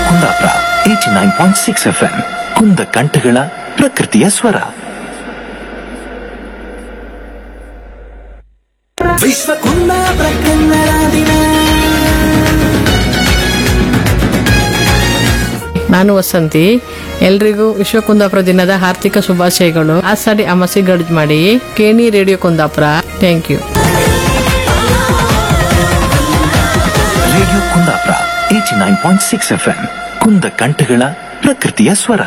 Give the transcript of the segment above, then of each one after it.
Kundapura eighty nine point six F M ಕುಂದ ಕಂಠಗಳ ಪ್ರಕೃತಿಯ ಸ್ವರ ವಿಶ್ವ ಕುಂದಾಪುರ ಕನ್ನಡ ದಿನ ನಾನು ವಸಂತಿ ಎಲ್ರಿಗೂ ವಿಶ್ವ ಕುಂದಾಪುರ ದಿನದ ಆರ್ಥಿಕ ಶುಭಾಶಯಗಳು ಆಸಾಡಿ ಅಮಾಸಿ ಗಡ್ಜ್ ಮಾಡಿ ಕೇಣಿ radio Kundapura thank you radio Kundapura eighty nine point six F M ಕುಂದ ಕಂಠಗಳ ಪ್ರಕೃತಿಯ ಸ್ವರ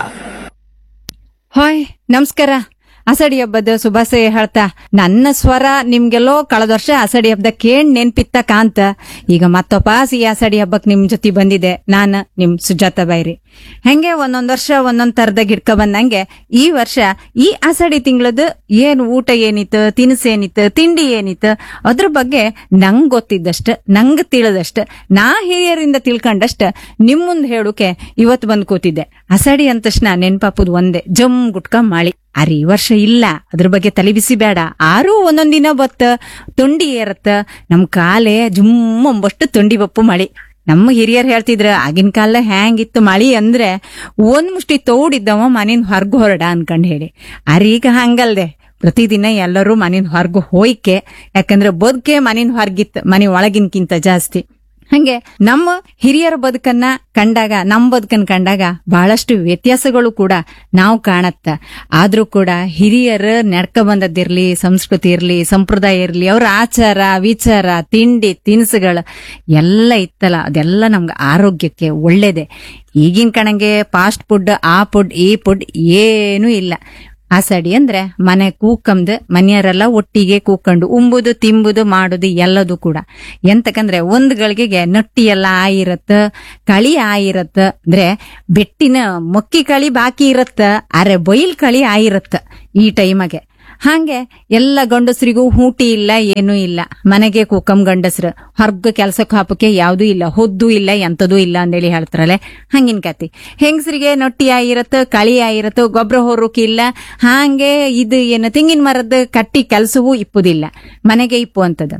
ಹಾಯ್ ನಮಸ್ಕಾರ ಅಸಡಿ ಹಬ್ಬದ ಶುಭಾಶಯ ಹೇಳ್ತಾ ನನ್ನ ಸ್ವರ ನಿಮ್ಗೆಲ್ಲೋ ಕಳೆದ ವರ್ಷ ಅಸಡಿ ಹಬ್ಬದ ಕೇಳ್ ನೆನ್ಪಿತ್ತ ಕಾಂತ ಈಗ ಮತ್ತೊಪಾಸ್ ಈ ಅಸಡಿ ಹಬ್ಬಕ್ ನಿಮ್ ಜೊತೆ ಬಂದಿದೆ ನಾನು ನಿಮ್ ಸುಜಾತ ಬೈರಿ ಹೆಂಗೆ ಒಂದೊಂದ್ ವರ್ಷ ಒಂದೊಂದ್ ತರದ ಗಿಡ್ಕ ಬಂದಂಗೆ ಈ ವರ್ಷ ಈ ಅಸಡಿ ತಿಂಗಳದ ಏನ್ ಊಟ ಏನಿತ್ತು ತಿನಿಸು ಏನಿತ್ತು ತಿಂಡಿ ಏನಿತ್ತು ಅದ್ರ ಬಗ್ಗೆ ನಂಗ್ ಗೊತ್ತಿದ್ದಷ್ಟ ನಂಗ್ ತಿಳಿದಷ್ಟ ನಾ ಹಿರಿಯರಿಂದ ತಿಳ್ಕೊಂಡಷ್ಟ ನಿಮ್ ಮುಂದ್ ಹೇಳುಕೆ ಇವತ್ ಬಂದ್ ಕೂತಿದ್ದೆ ಅಸಡಿ ಅಂದ ತಕ್ಷಣ ನೆನ್ಪಾಪುದ್ ಒಂದೇ ಜಮ್ ಗುಟ್ಕ ಮಾಳಿ ಅರೆ ಈ ವರ್ಷ ಇಲ್ಲ ಅದ್ರ ಬಗ್ಗೆ ತಲೆ ಬಿಸಿ ಬೇಡ ಆರೂ ಒಂದೊಂದ್ ದಿನ ಬತ್ತ ತೊಂಡಿ ಏರತ್ತ ನಮ್ ಕಾಲೇ ಜುಮ್ ಅಂಬಷ್ಟು ತೊಂಡಿ ಬಪ್ಪು ಮಳಿ ನಮ್ಮ ಹಿರಿಯರ್ ಹೇಳ್ತಿದ್ರ ಆಗಿನ ಕಾಲ ಹ್ಯಾಂಗಿತ್ತು ಮಳಿ ಅಂದ್ರೆ ಒಂದ್ ಮುಷ್ಟಿ ತೌಡಿದ್ದವ ಮನಿನ್ ಹೊರ್ಗು ಹೊರಡ ಅನ್ಕಂಡ್ ಹೇಳಿ ಅರೆ ಈಗ ಹಂಗಲ್ದೆ ಪ್ರತಿದಿನ ಎಲ್ಲರೂ ಮನಿನ್ ಹೊರ್ಗು ಹೋಯ್ಕೆ ಯಾಕಂದ್ರೆ ಬದುಕೆ ಮನಿನ್ ಹೊರ್ಗಿತ್ತು ಮನೆ ಒಳಗಿನ್ಕಿಂತ ಜಾಸ್ತಿ ಹಂಗೆ ನಮ್ಮ ಹಿರಿಯರ ಬದುಕನ್ನ ಕಂಡಾಗ ನಮ್ಮ ಬದುಕನ್ನ ಕಂಡಾಗ ಬಹಳಷ್ಟು ವ್ಯತ್ಯಾಸಗಳು ಕೂಡ ನಾವು ಕಾಣತ್ತ ಆದ್ರೂ ಕೂಡ ಹಿರಿಯರ ನಡ್ಕ ಬಂದದ್ದಿರ್ಲಿ ಸಂಸ್ಕೃತಿ ಇರ್ಲಿ ಸಂಪ್ರದಾಯ ಇರ್ಲಿ ಅವ್ರ ಆಚಾರ ವಿಚಾರ ತಿಂಡಿ ತಿನಿಸುಗಳು ಎಲ್ಲ ಇತ್ತಲ್ಲ ಅದೆಲ್ಲ ನಮ್ಗೆ ಆರೋಗ್ಯಕ್ಕೆ ಒಳ್ಳೇದೆ ಈಗಿನ ಕಣಂಗೆ ಫಾಸ್ಟ್ ಫುಡ್ ಆ ಫುಡ್ ಈ ಫುಡ್ ಏನೂ ಇಲ್ಲ ಆಸಡಿ ಅಂದ್ರೆ ಮನೆ ಕೂಕಂದು ಮನೆಯವರೆಲ್ಲ ಒಟ್ಟಿಗೆ ಕೂಕೊಂಡು ಉಂಬುದು ತಿಂಬುದು ಮಾಡುದು ಎಲ್ಲದು ಕೂಡ ಎಂತಕಂದ್ರೆ ಒಂದ್ ಗಳಿಗೆಗೆ ನಟ್ಟಿ ಎಲ್ಲ ಆಯಿರತ್ತ ಕಳಿ ಆಯಿರತ್ತ ಅಂದ್ರೆ ಬೆಟ್ಟಿನ ಮೊಕ್ಕಿ ಕಳಿ ಬಾಕಿ ಇರತ್ತ ಅರೆ ಬೈಲ್ ಕಳಿ ಆಯಿರತ್ತ ಈ ಟೈಮಗೆ ಹಾಗೆ ಎಲ್ಲ ಗಂಡಸರಿಗೂ ಹೂಟಿ ಇಲ್ಲ ಏನೂ ಇಲ್ಲ ಮನೆಗೆ ಕೂಕಂ ಗಂಡಸ್ರು ಹೊರ್ಗ ಕೆಲ್ಸಕ್ಕೆ ಹಾಪಕ್ಕೆ ಯಾವ್ದೂ ಇಲ್ಲ ಹೊದ್ದು ಇಲ್ಲ ಎಂತದೂ ಇಲ್ಲ ಅಂದೇಳಿ ಹೇಳ್ತಾರಲ್ಲ ಹಂಗಿನ ಕತಿ ಹೆಂಗಸರಿಗೆ ನೊಟ್ಟಿ ಆಗಿರತ್ತ ಕಳಿ ಆಗಿರತ್ತ ಗೊಬ್ಬರ ಹೊರೋಕೆ ಇಲ್ಲ ಹಾಗೆ ಇದು ಏನು ತೆಂಗಿನ ಮರದ ಕಟ್ಟಿ ಕೆಲಸವೂ ಇಪ್ಪುದಿಲ್ಲ ಮನೆಗೆ ಇಪ್ಪು ಅಂತದ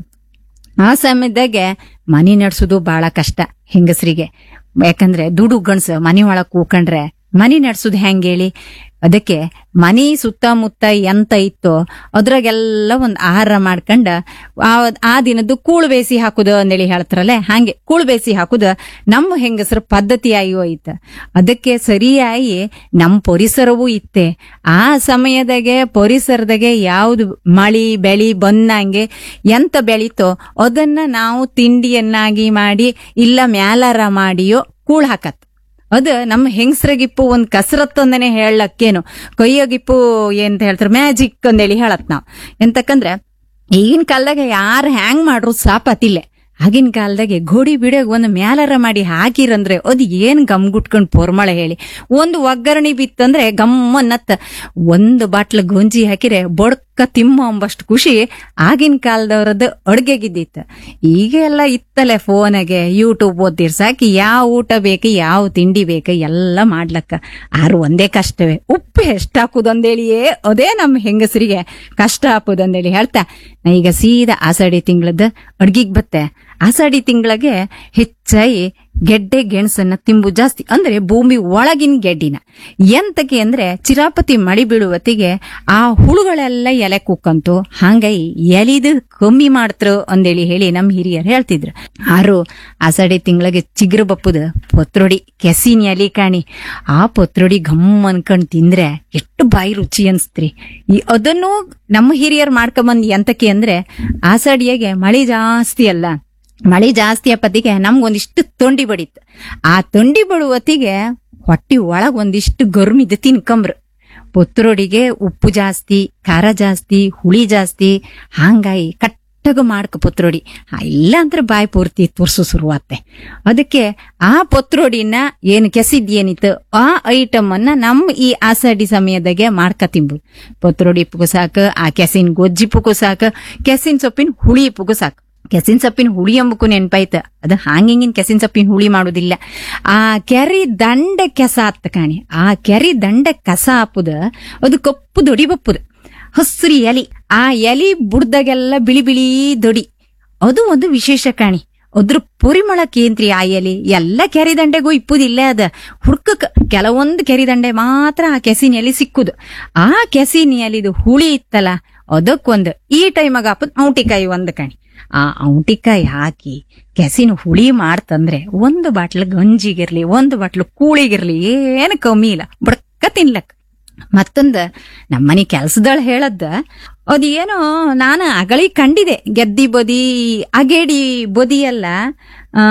ಆ ಸಮಯದಾಗೆ ಮನಿ ನಡ್ಸೋದು ಬಹಳ ಕಷ್ಟ ಹೆಂಗಸರಿಗೆ ಯಾಕಂದ್ರೆ ದುಡು ಗಣಸ ಮನಿ ಒಳಗ್ ಕೂಕೊಂಡ್ರೆ ಮನಿ ನಡ್ಸೋದು ಹೆಂಗ್ ಹೇಳಿ ಅದಕ್ಕೆ ಮನಿ ಸುತ್ತಮುತ್ತ ಎಂತ ಇತ್ತೋ ಅದ್ರಾಗೆಲ್ಲ ಒಂದ್ ಆಹಾರ ಮಾಡ್ಕೊಂಡ ಆ ಆ ದಿನದ್ದು ಕೂಳು ಬೇಸಿ ಹಾಕುದು ಅಂದೇಳಿ ಹೇಳ್ತಾರಲ್ಲ ಹಾಗೆ ಕೂಳು ಬೇಸಿ ಹಾಕುದು ನಮ್ಮ ಹೆಂಗಸರ ಪದ್ಧತಿ ಆಗಿ ಹೋಯ್ತ ಅದಕ್ಕೆ ಸರಿಯಾಗಿ ನಮ್ಮ ಪರಿಸರವೂ ಇತ್ತೆ ಆ ಸಮಯದಾಗೆ ಪರಿಸರದಾಗೆ ಯಾವ್ದು ಮಳಿ ಬೆಳಿ ಬಂದಂಗೆ ಎಂತ ಬೆಳೀತೋ ಅದನ್ನ ನಾವು ತಿಂಡಿಯನ್ನಾಗಿ ಮಾಡಿ ಇಲ್ಲ ಮ್ಯಾಲಾರ ಮಾಡಿಯೋ ಕೂಳ್ ಹಾಕತ್ ಅದು ನಮ್ಮ ಹೆಂಗಸ್ರಗಿಪ್ಪು ಒಂದ್ ಕಸರತ್ತು ಅಂದನೆ ಹೇಳಕ್ಕೇನು ಕೈಯೋಗಿಪ್ಪು ಏನ್ ಹೇಳ್ತಾರೆ ಮ್ಯಾಜಿಕ್ ಅಂದೇಳಿ ಹೇಳತ್ ನಾವ್ ಎಂತಕಂದ್ರೆ ಈಗಿನ ಕಾಲದಾಗ ಯಾರು ಹ್ಯಾಂಗ್ ಮಾಡ್ರು ಸಾಪತಿಲ್ಲ ಆಗಿನ ಕಾಲದಾಗೆ ಗೋಡಿ ಬಿಡೋಗ್ ಒಂದು ಮ್ಯಾಲರ ಮಾಡಿ ಹಾಕಿರಂದ್ರೆ ಅದು ಏನ್ ಗಮ್ಗುಟ್ಕೊಂಡ್ ಪೊರ್ಮಳ ಹೇಳಿ ಒಂದು ಒಗ್ಗರಣೆ ಬಿತ್ತಂದ್ರೆ ಗಮ್ಮನ್ನತ್ತ ಒಂದು ಬಾಟ್ಲ ಗೊಂಜಿ ಹಾಕಿರೆ ಬೊಡ್ಕ ತಿಮ್ಮ ಅಂಬಷ್ಟು ಖುಷಿ ಆಗಿನ ಕಾಲದವ್ರದ್ದು ಅಡ್ಗೆಗಿದ್ದಿತ್ತು ಈಗ ಎಲ್ಲ ಇತ್ತಲೆ ಫೋನಾಗೆ ಯೂಟ್ಯೂಬ್ ಓದ್ತಿರ್ ಸಾಕಿ ಯಾವ ಊಟ ಬೇಕು ಯಾವ ತಿಂಡಿ ಬೇಕು ಎಲ್ಲ ಮಾಡ್ಲಕ್ಕ ಆರು ಒಂದೇ ಕಷ್ಟವೇ ಉಪ್ಪು ಎಷ್ಟು ಹಾಕುದಂದೇಳಿಯೇ ಅದೇ ನಮ್ಮ ಹೆಂಗಸರಿಗೆ ಕಷ್ಟ ಹಾಕುದಂದೇಳಿ ಹೇಳ್ತಾ ನಾ ಈಗ ಸೀದಾ ಆಷಾಢಿ ತಿಂಗಳದ ಅಡ್ಗಿಗ್ ಬತ್ತೆ ಆಷಾಢಿ ತಿಂಗಳಿಗೆ ಹೆಚ್ಚಾಗಿ ಗೆಡ್ಡೆ ಗೆಣಸನ್ನ ತಿಂಬು ಜಾಸ್ತಿ ಅಂದ್ರೆ ಭೂಮಿ ಒಳಗಿನ ಗೆಡ್ಡಿನ ಎಂತಕ್ಕೆ ಅಂದ್ರೆ ಚಿರಾಪತಿ ಮಳಿ ಬೀಳುವತ್ತಿಗೆ ಆ ಹುಳುಗಳೆಲ್ಲ ಎಲೆ ಕುಕ್ಕಂತು ಹಂಗಾಗಿ ಎಲಿದು ಕಮ್ಮಿ ಮಾಡ್ತ್ರು ಅಂದೇಳಿ ಹೇಳಿ ನಮ್ ಹಿರಿಯರು ಹೇಳ್ತಿದ್ರು ಆರು ಆಷಾಢಿ ತಿಂಗಳಿಗೆ ಚಿಗುರು ಬಪ್ಪುದ ಪತ್ರೊಡಿ ಕೆಸಿನ ಎಲಿ ಕಾಣಿ ಆ ಪತ್ರೊಡಿ ಘಮ್ ಅನ್ಕೊಂಡ್ ತಿಂದ್ರೆ ಎಷ್ಟು ಬಾಯಿ ರುಚಿ ಅನ್ಸ್ತ್ರಿ ಈ ಅದನ್ನು ನಮ್ಮ ಹಿರಿಯರು ಮಾಡ್ಕೊಂಬಂದ್ ಎಂತಕ್ಕೆ ಅಂದ್ರೆ ಆಷಾಢಿಯಾಗೆ ಮಳಿ ಜಾಸ್ತಿ ಅಲ್ಲ ಮಳಿ ಜಾಸ್ತಿ ಅಪ್ಪತ್ತಿಗೆ ನಮ್ಗೊಂದಿಷ್ಟು ತೊಂಡಿ ಬಡಿತ್ತು ಆ ತೊಂಡಿ ಬಡುವತ್ತಿಗೆ ಹೊಟ್ಟಿ ಒಳಗ್ ಒಂದಿಷ್ಟು ಗರ್ಮಿದ್ದು ತಿನ್ಕಂಬ್ರು ಪುತ್ರೊಡಿಗೆ ಉಪ್ಪು ಜಾಸ್ತಿ ಖಾರ ಜಾಸ್ತಿ ಹುಳಿ ಜಾಸ್ತಿ ಹಾಂಗಾಗಿ ಕಟ್ಟಗ ಮಾಡ್ಕ ಪುತ್ರೊಡಿ ಆ, ಇಲ್ಲ ಅಂದ್ರೆ ಬಾಯಿ ಪೂರ್ತಿ ತುರ್ಸು ಶುರುವಾತ್ತೆ ಅದಕ್ಕೆ ಆ ಪತ್ರೊಡಿನ ಏನು ಕೆಸಿದ್ ಏನಿತ್ತು ಆ ಐಟಮ್ ಅನ್ನ ನಮ್ಮ ಈ ಆಷಾಢಿ ಸಮಯದಾಗೆ ಮಾಡ್ಕ ತಿಂಬುದು ಪತ್ರೊಡಿ ಪುಗು ಸಾಕು ಆ ಕೆಸಿನ ಗೊಜ್ಜಿ ಪುಗು ಸಾಕು ಕೆಸಿನ ಸೊಪ್ಪಿನ ಹುಳಿ ಪುಗು ಸಾಕು ಕೆಸಿನ ಸೊಪ್ಪಿನ ಹುಳಿ ಎಂಬಕ್ಕೂ ನೆನ್ಪಾಯ್ತ ಅದು ಹಾಂಗಿಂಗಿನ ಕೆಸಿನ ಸೊಪ್ಪಿನ ಹುಳಿ ಮಾಡುದಿಲ್ಲ ಆ ಕೆರಿ ದಂಡ ಕೆಸ ಆತ್ತ ಕಾಣಿ ಆ ಕೆರಿ ದಂಡ ಕಸ ಹಾಪುದ ಅದು ಕಪ್ಪು ದೊಡಿ ಬಪ್ಪುದ ಹಸ್ರಿ ಎಲಿ ಆ ಎಲಿ ಬುಡ್ದಾಗೆಲ್ಲ ಬಿಳಿ ಬಿಳಿ ದೊಡಿ ಅದು ಒಂದು ವಿಶೇಷ ಕಾಣಿ ಅದ್ರ ಪರಿಮಳ ಕೇಂದ್ರಿ ಆ ಎಲಿ ಎಲ್ಲ ಕೆರಿದಂಡೆಗೂ ಇಪ್ಪುದಿಲ್ಲ ಅದ ಹುಡ್ಕಕ್ ಕೆಲವೊಂದು ಕೆರಿದಂಡೆ ಮಾತ್ರ ಆ ಕೆಸಿನ ಎಲಿ ಸಿಕ್ಕುದು ಆ ಕೆಸಿನ ಎಲಿದು ಹುಳಿ ಇತ್ತಲ್ಲ ಅದಕ್ಕೊಂದು ಈ ಟೈಮಾಗ ಹಾಪದ್ ಔಟಿಕಾಯಿ ಒಂದು ಕಣಿ ಆ ಔಟಿಕಾಯಿ ಹಾಕಿ ಕೆಸಿನ ಹುಳಿ ಮಾಡ್ತಂದ್ರೆ ಒಂದು ಬಾಟ್ಲು ಗಂಜಿಗಿರ್ಲಿ ಒಂದು ಬಾಟ್ಲು ಕೂಳಿಗಿರ್ಲಿ ಏನು ಕಮ್ಮಿ ಇಲ್ಲ ಬಡ್ಕ ತಿನ್ಲಕ್ ಮತ್ತೊಂದ ನಮ್ಮನೆ ಕೆಲ್ಸದಳ ಹೇಳದ್ದ ಅದೇನೋ ನಾನು ಅಗಳಿ ಕಂಡಿದೆ ಗೆದ್ದಿ ಬದಿ ಅಗೇಡಿ ಬದಿ ಎಲ್ಲ ಆ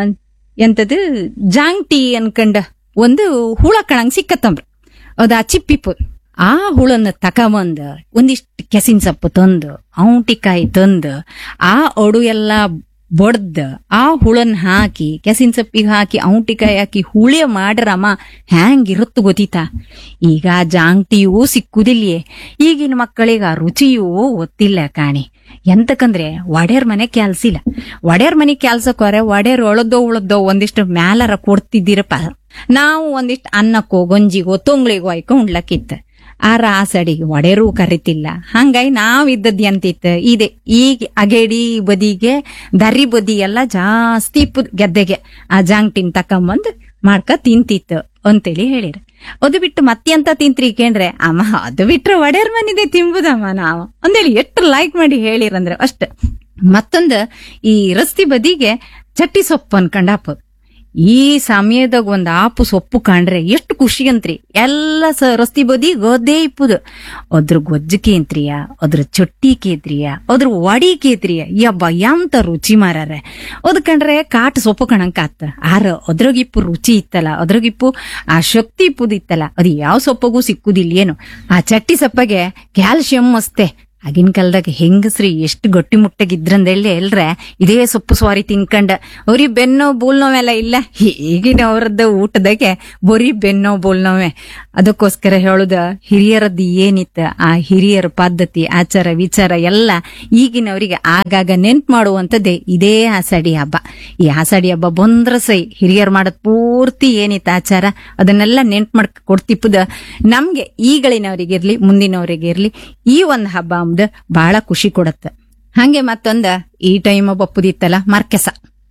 ಎಂತದು ಜಾಂಗ್ಟಿ ಅನ್ಕಂಡ ಒಂದು ಹುಳ ಕಣಂಗ್ ಸಿಕ್ಕತ್ತಂಬ್ರ ಅದ ಚಿಪ್ಪಿಪು ಆ ಹುಳನ್ನ ತಕಬಂದ ಒಂದಿಷ್ಟು ಕೆಸಿನ ಸೊಪ್ಪು ತಂದು ಔಟಿಕಾಯಿ ತಂದು ಆ ಒಡು ಎಲ್ಲ ಬಡ್ದ ಆ ಹುಳನ್ ಹಾಕಿ ಕೆಸಿನ ಸೊಪ್ಪಿಗೆ ಹಾಕಿ ಔಟಿಕಾಯಿ ಹಾಕಿ ಹುಳಿ ಮಾಡ್ರಮ್ಮ ಹ್ಯಾಂಗಿರುತ್ತು ಗೊತ್ತಿತಾ ಈಗ ಆ ಜಾಂಗ್ಟಿಯೂ ಸಿಕ್ಕುದಿಲ್ಯೇ ಈಗಿನ ಮಕ್ಕಳಿಗೆ ಆ ರುಚಿಯೂ ಗೊತ್ತಿಲ್ಲ ಕಾಣಿ ಎಂತಕಂದ್ರೆ ಒಡೆಯರ್ ಮನೆ ಕೆಲ್ಸಿಲ್ಲ ಒಡೆಯರ್ ಮನೆ ಕೆಲ್ಸಕ್ಕೆ ಹೋರೆ ಒಡೆಯರ್ ಒಳದೋ ಉಳದೋ ಒಂದಿಷ್ಟು ಮ್ಯಾಲರ ಕೊಡ್ತಿದ್ದೀರಪ್ಪ ನಾವು ಒಂದಿಷ್ಟು ಅನ್ನಕ್ಕೋ ಗಂಜಿಗೋ ತೊಂಗ್ಳಿಗೋ ಆಯ್ಕೊ ಉಣ್ಲಕ್ಕಿತ್ತ ಆ ರಾಸಡಿಗೆ ಒಡೆರೂ ಕರಿತಿಲ್ಲ ಹಂಗಾಗಿ ನಾವ್ ಇದ್ದದ್ ಎಂತಿತ್ತು ಇದೆ ಈಗ ಅಗೇಡಿ ಬದಿಗೆ ದರಿ ಬದಿ ಎಲ್ಲ ಜಾಸ್ತಿ ಇಪ್ಪುದ್ ಗೆದ್ದೆಗೆ ಆ ಜಾಂಗ್ಟಿನ್ ತಕೊಂಬಂದ್ ಮಾಡ್ಕ ತಿಂತಿತ್ತು ಅಂತೇಳಿ ಹೇಳಿರ ಅದು ಬಿಟ್ಟು ಮತ್ತೆಂತ ತಿಂತ್ರಿ ಕೇಂದ್ರೆ ಅಮ್ಮ ಅದು ಬಿಟ್ರೆ ಒಡೆಯರ್ ಮನಿದೆ ತಿಂಬುದಮ್ಮ ನಾವು ಅಂದೇಳಿ ಎಷ್ಟು ಲೈಕ್ ಮಾಡಿ ಹೇಳಿರಂದ್ರೆ ಅಷ್ಟ ಮತ್ತೊಂದು ಈ ರಸ್ತಿ ಬದಿಗೆ ಚಟ್ಟಿ ಸೊಪ್ಪು ಅನ್ಕೊಂಡ್ ಹಾಕೋದು ಈ ಸಮಯದಾಗ ಒಂದ್ ಆಪು ಸೊಪ್ಪು ಕಂಡ್ರೆ ಎಷ್ಟು ಖುಷಿ ಅಂತ್ರಿ ಎಲ್ಲ ಸ ರಸ್ತಿ ಬದಿ ಗದ್ದೆ ಇಪ್ಪುದು ಅದ್ರ ಗೊಜ್ಜು ಕೇಂತ್ರಿಯ ಅದ್ರ ಚೊಟ್ಟಿ ಕೇತ್ರಿಯ ಅದ್ರ ವಡಿ ಕೇತ್ರಿಯ ಯಬ್ಬ ಎಂತ ರುಚಿ ಮಾರಾರೆ ಅದ್ ಕಂಡ್ರೆ ಕಾಟ್ ಸೊಪ್ಪು ಕಣಂಕಾತ ಆರ ಅದ್ರಾಗಿಪ್ಪು ರುಚಿ ಇತ್ತಲ್ಲ ಅದ್ರಾಗಿಪ್ಪು ಆ ಶಕ್ತಿ ಇಪ್ಪುದಿತ್ತಲ್ಲ ಅದು ಯಾವ ಸೊಪ್ಪಗೂ ಸಿಕ್ಕುದಿಲ್ಲ ಏನು ಆ ಚಟ್ಟಿ ಸೊಪ್ಪಗೆ ಕ್ಯಾಲ್ಸಿಯಂ ಅಸ್ತೆ ಆಗಿನ ಕಾಲದಾಗ ಹೆಂಗಸ್ರಿ ಎಷ್ಟು ಗಟ್ಟಿ ಮುಟ್ಟಗಿದ್ರಂದೇಳಿ ಎಲ್ರೆ ಇದೇ ಸೊಪ್ಪು ಸ್ವಾರಿ ತಿನ್ಕಂಡ ಅವ್ರಿಗೆ ಬೆನ್ನೋ ಬೋಲ್ನೋವೆಲ್ಲ ಇಲ್ಲ ಈಗಿನ ಅವ್ರದ್ದು ಊಟದಾಗೆ ಬರೀ ಬೆನ್ನೋ ಬೋಲ್ನೋವೆ ಅದಕ್ಕೋಸ್ಕರ ಹೇಳುದ ಹಿರಿಯರದ್ದು ಏನಿತ್ತ ಆ ಹಿರಿಯರ ಪದ್ಧತಿ ಆಚಾರ ವಿಚಾರ ಎಲ್ಲ ಈಗಿನವರಿಗೆ ಆಗಾಗ ನೆನ್ಪು ಮಾಡುವಂತದ್ದೇ ಇದೇ ಆಷಾಢಿ ಹಬ್ಬ ಈ ಆಷಾಢಿ ಹಬ್ಬ ಬಂದ್ರ ಸೈ ಹಿರಿಯರ್ ಮಾಡದ್ ಪೂರ್ತಿ ಏನಿತ್ತ ಆಚಾರ ಅದನ್ನೆಲ್ಲ ನೆನ್ಪು ಮಾಡ್ಕ ಕೊಡ್ತಿಪ್ಪದ ನಮ್ಗೆ ಈಗಳಿನವರಿಗಿರ್ಲಿ ಮುಂದಿನವರಿಗಿರ್ಲಿ ಈ ಒಂದ್ ಹಬ್ಬ ಅಂಬ್ದು ಬಹಳ ಖುಷಿ ಕೊಡತ್ತ ಹಂಗೆ ಮತ್ತೊಂದ ಈ ಟೈಮ್ ಬಪ್ಪುದಿತ್ತಲ್ಲ ಮರ್ಕೆಸ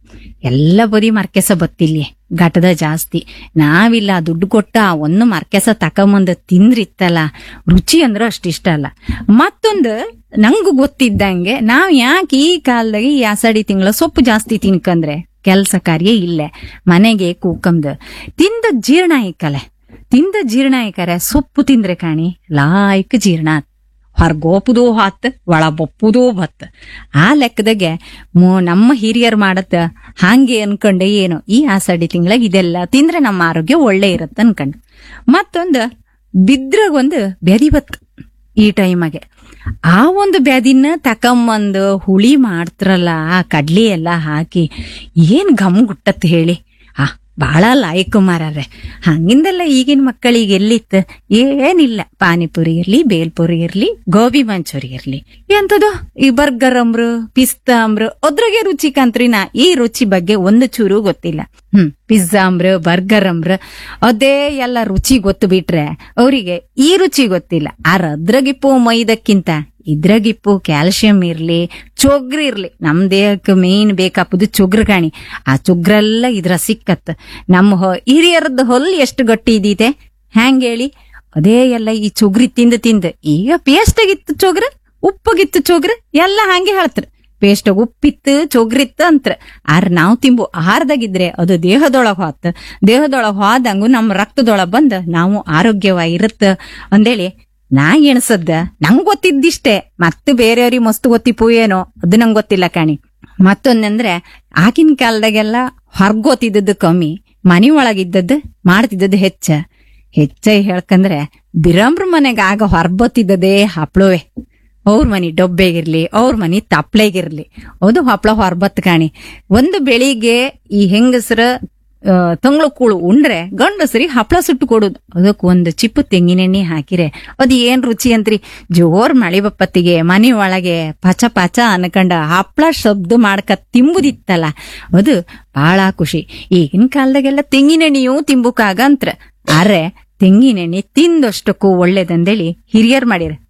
ಎಲ್ಲ ಬದಿ ಮರ್ಕೆಸ ಬತ್ತಿಲ್ಲಿ ಘಟದ ಜಾಸ್ತಿ ನಾವಿಲ್ಲ ದುಡ್ಡು ಕೊಟ್ಟ ಆ ಒಂದು ಮರ್ಕೆಸ ತಕೊಂಬಂದು ತಿಂದ್ರಿತ್ತಲ್ಲ ರುಚಿ ಅಂದ್ರೆ ಅಷ್ಟಿಷ್ಟ ಅಲ್ಲ ಮತ್ತೊಂದು ನಂಗೂ ಗೊತ್ತಿದ್ದಂಗೆ ನಾವ್ ಯಾಕೆ ಈ ಕಾಲದಾಗ ಈ ಆಷಾಢಿ ತಿಂಗಳ ಸೊಪ್ಪು ಜಾಸ್ತಿ ತಿನ್ಕಂದ್ರೆ ಕೆಲಸ ಕಾರ್ಯ ಇಲ್ಲೇ ಮನೆಗೆ ಕೂಕಂದು ತಿಂದ ಜೀರ್ಣ ಐಕಲೆ ತಿಂದ ಜೀರ್ಣ ಐಕರೆ ಸೊಪ್ಪು ತಿಂದ್ರೆ ಕಾಣಿ ಲಾಯ್ಕ್ ಜೀರ್ಣ ಆತ್. ಹೊರ್ಗೋಪುದೂ ಹಾತ್ ಒಳ ಬಪ್ಪುದೂ ಬತ್ ಆ ಲೆಕ್ಕದಾಗೆ ಮು- ನಮ್ಮ ಹಿರಿಯರ್ ಮಾಡತ್ತ ಹಾಗೆ ಅನ್ಕೊಂಡೆ ಏನು ಈ ಆಷಾಢಿ ತಿಂಗಳಾಗ ಇದೆಲ್ಲ ತಿಂದ್ರೆ ನಮ್ಮ ಆರೋಗ್ಯ ಒಳ್ಳೆ ಇರತ್ತ ಅನ್ಕಂಡ್ ಮತ್ತೊಂದು ಬಿದ್ರಾಗ ಒಂದು ಬೆದಿ ಬತ್ ಈ ಟೈಮಾಗೆ ಆ ಒಂದು ಬ್ಯಾದಿನ ತಕೊಂಬಂದು ಹುಳಿ ಮಾಡ್ತಾರಲ್ಲ ಆ ಕಡ್ಲಿ ಎಲ್ಲ ಹಾಕಿ ಏನ್ ಘಮ್ ಗುಟ್ಟತ್ ಹೇಳಿ ಆ ಬಾಳ ಲಾಯಕ್ ಮಾರಾರೆ ಹಂಗಿಂದೆಲ್ಲ ಈಗಿನ ಮಕ್ಕಳಿಗೆ ಎಲ್ಲಿತ್ತು ಏನಿಲ್ಲ ಪಾನಿಪುರಿ ಇರ್ಲಿ ಬೇಲ್ಪುರಿ ಇರ್ಲಿ ಗೋಬಿ ಮಂಚೂರಿ ಇರ್ಲಿ ಎಂತದು ಈ ಬರ್ಗರ್ ಅಂಬ್ರು ಪಿಸ್ತಾ ಅಂಬ್ರು ಅದ್ರಾಗೆ ರುಚಿ ಕಂತ್ರಿ ನಾ ಈ ರುಚಿ ಬಗ್ಗೆ ಒಂದು ಚೂರು ಗೊತ್ತಿಲ್ಲ ಹ್ಮ್ ಪಿಜ್ಜಾ ಅಂಬ್ರ ಬರ್ಗರ್ ಅಂಬ್ರ ಅದೇ ಎಲ್ಲ ರುಚಿ ಗೊತ್ತು ಬಿಟ್ರೆ ಅವರಿಗೆ ಈ ರುಚಿ ಗೊತ್ತಿಲ್ಲ ಆರ ಅದ್ರಾಗಿಪ್ಪು ಮೈದಕ್ಕಿಂತ ಇದ್ರಾಗಿಪ್ಪು ಕ್ಯಾಲ್ಸಿಯಂ ಇರ್ಲಿ ಚೊಗ್ರು ಇರ್ಲಿ ನಮ್ ದೇಹಕ್ಕೆ ಮೇನ್ ಬೇಕಾಪುದು ಚೊಗ್ರು ಕಾಣಿ ಆ ಚೊಗ್ರೆಲ್ಲ ಇದ್ರ ಸಿಕ್ಕತ್ ನಮ್ಮ ಹೊ- ಹಿರಿಯರದ್ದು ಹೊಲ್ ಎಷ್ಟು ಗಟ್ಟಿ ಇದೀತೆ ಹ್ಯಾಂಗ್ ಹೇಳಿ ಅದೇ ಎಲ್ಲ ಈ ಚೊಗ್ರಿ ತಿಂದು ತಿಂದು ಈಗ ಪೇಸ್ಟ್ ಆಗಿತ್ತು ಚೊಗ್ರ ಉಪ್ಪಗಿತ್ತು ಚೊಗ್ರ ಎಲ್ಲ ಹಂಗೆ ಹೇಳ್ತಾರ ಪೇಸ್ಟ್ ಉಪ್ಪಿತ್ತು ಚೊಗ್ರಿತ್ತು ಅಂತ್ರ ಆರ್ ನಾವ್ ತಿಂಬು ಆಹಾರದಾಗಿದ್ರೆ ಅದು ದೇಹದೊಳಗ್ ಹೋತ್ ದೇಹದೊಳಗ್ ಹೋದಂಗು ನಮ್ಮ ರಕ್ತದೊಳಗ್ ಬಂದ್ ನಾವು ಆರೋಗ್ಯವಾಗಿರುತ್ತ ಅಂದೇಳಿ ನಾ ಎಣಸದ್ದ ನಂಗ್ ಗೊತ್ತಿದ್ದಿಷ್ಟೇ ಮತ್ತೆ ಬೇರೆಯವ್ರಿಗೆ ಮಸ್ತ್ ಗೊತ್ತಿಪ್ಪು ಏನೋ ಅದು ನಂಗ್ ಗೊತ್ತಿಲ್ಲ ಕಾಣಿ ಮತ್ತೊಂದಂದ್ರೆ ಆಗಿನ ಕಾಲದಾಗೆಲ್ಲ ಹೊರ್ಗೋತಿದ್ದದ್ದು ಕಮ್ಮಿ ಮನಿ ಒಳಗಿದ್ದದ್ದು ಮಾಡ್ತಿದ್ದದ್ದು ಹೆಚ್ಚ ಹೆಚ್ಚ ಹೇಳ್ಕಂದ್ರೆ ಬಿರಂಬ್ರ ಮನೆಗೆ ಆಗ ಹೊರ್ಬತ್ತಿದ್ದದೇ ಹಪ್ಳುವೆ ಅವ್ರ ಮನಿ ಡೊಬ್ಬೆಗಿರ್ಲಿ ಅವ್ರ ಮನಿ ತಪ್ಳೆಗಿರ್ಲಿ ಅದು ಹಪ್ಳ ಹೊರ್ಬತ್ ಕಾಣಿ ಒಂದು ಬೆಳಿಗ್ಗೆ ಈ ಹೆಂಗಸರ ತಂಗ್ಳು ಕೂಳು ಉಂಡ್ರೆ ಗಂಡಸರಿಗೆ ಹಪ್ಳ ಸುಟ್ಟು ಕೊಡುದು ಅದಕ್ಕೆ ಒಂದು ಚಿಪ್ಪು ತೆಂಗಿನೆಣ್ಣೆ ಹಾಕಿರೆ ಅದು ಏನ್ ರುಚಿ ಅಂತ್ರಿ ಜೋರ್ ಮಳಿ ಬಪ್ಪತ್ತಿಗೆ ಮನಿ ಒಳಗೆ ಪಚ ಪಚ ಅನ್ಕಂಡ ಹಪ್ಳ ಶಬ್ದ ಮಾಡ್ಕ ತಿಂಬುದಿತ್ತಲ್ಲ ಅದು ಬಹಳ ಖುಷಿ ಈಗಿನ ಕಾಲದಾಗೆಲ್ಲ ತೆಂಗಿನೆಣ್ಣೆಯೂ ತಿಂಬುಕಾಗಂತ್ರ ಆದ್ರೆ ತೆಂಗಿನೆಣ್ಣೆ ತಿಂದಷ್ಟಕ್ಕೂ ಒಳ್ಳೇದಂದೇಳಿ ಹಿರಿಯರ್ ಮಾಡಿರ